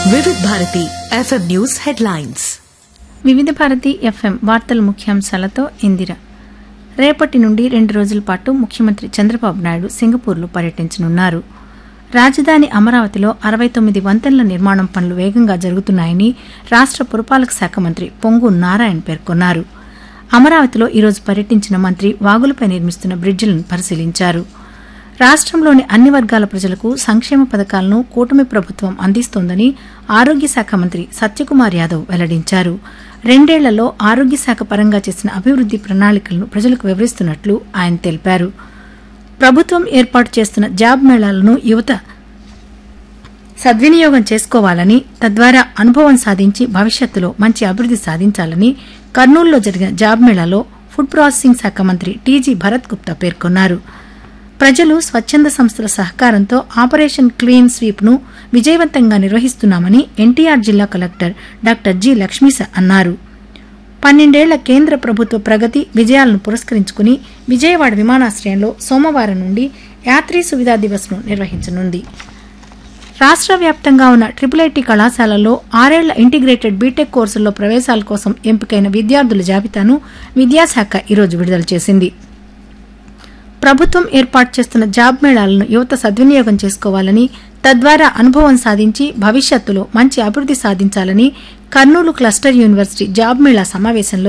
వివిధ Bharati FM news headlines వివిధ Bharati FM వార్తల ముఖ్యాంశాలతో ఇందిర రేపటి నుండి రెండు రోజుల పాటు ముఖ్యమంత్రి చంద్రబాబు నాయుడు సింగపూర్లో పర్యటించనున్నారు రాజధాని అమరావతిలో అరవై తొమ్మిది వంతెనల నిర్మాణం పనులు వేగంగా జరుగుతున్నాయని రాష్ట్ర పురపాలక శాఖ మంత్రి పొంగు నారాయణ పేర్కొన్నారు అమరావతిలో ఈరోజు పర్యటించిన మంత్రి వాగులపై నిర్మిస్తున్న బ్రిడ్జిలను పరిశీలించారు రాష్ట్రంలోని అన్ని వర్గాల ప్రజలకు సంక్షేమ పథకాలను కూటమి ప్రభుత్వం అందిస్తోందని ఆరోగ్య శాఖ మంత్రి సత్యకుమార్ యాదవ్ వెల్లడించారు రెండేళ్లలో ఆరోగ్య శాఖ పరంగా చేసిన అభివృద్ది ప్రణాళికలను ప్రజలకు వివరిస్తున్నట్లు ఆయన తెలిపారు ప్రభుత్వం ఏర్పాటు చేస్తున్న జాబ్ మేళాలను యువత సద్వినియోగం చేసుకోవాలని తద్వారా అనుభవం సాధించి భవిష్యత్తులో మంచి అభివృద్ది సాధించాలని కర్నూలులో జరిగిన జాబ్ మేళాలో ఫుడ్ ప్రాసెసింగ్ శాఖ మంత్రి టీజీ భరత్ గుప్తా పేర్కొన్నారు ప్రజలు స్వచ్ఛంద సంస్థల సహకారంతో ఆపరేషన్ క్లీన్ స్వీప్ ను విజయవంతంగా నిర్వహిస్తున్నామని ఎన్టీఆర్ జిల్లా కలెక్టర్ డాక్టర్ జి లక్ష్మీస అన్నారు పన్నెండేళ్ల కేంద్ర ప్రభుత్వ ప్రగతి విజయాలను పురస్కరించుకుని విజయవాడ విమానాశ్రయంలో సోమవారం నుండి యాత్రీ సువిధా దివస్ ను నిర్వహించనుంది రాష్ట్ర వ్యాప్తంగా ఉన్న ట్రిపుల్ ఐటీ కళాశాలల్లో ఆరేళ్ల ఇంటిగ్రేటెడ్ బీటెక్ కోర్సుల్లో ప్రవేశాల కోసం ఎంపికైన విద్యార్థుల జాబితాను విద్యాశాఖ ఈరోజు విడుదల చేసింది ప్రభుత్వం ఏర్పాటు చేస్తున్న జాబ్ మేళాలను యువత సద్వినియోగం చేసుకోవాలని తద్వారా అనుభవం సాధించి భవిష్యత్తులో మంచి అభివృద్ది సాధించాలని Kurnool cluster university job mela సమావేశంలో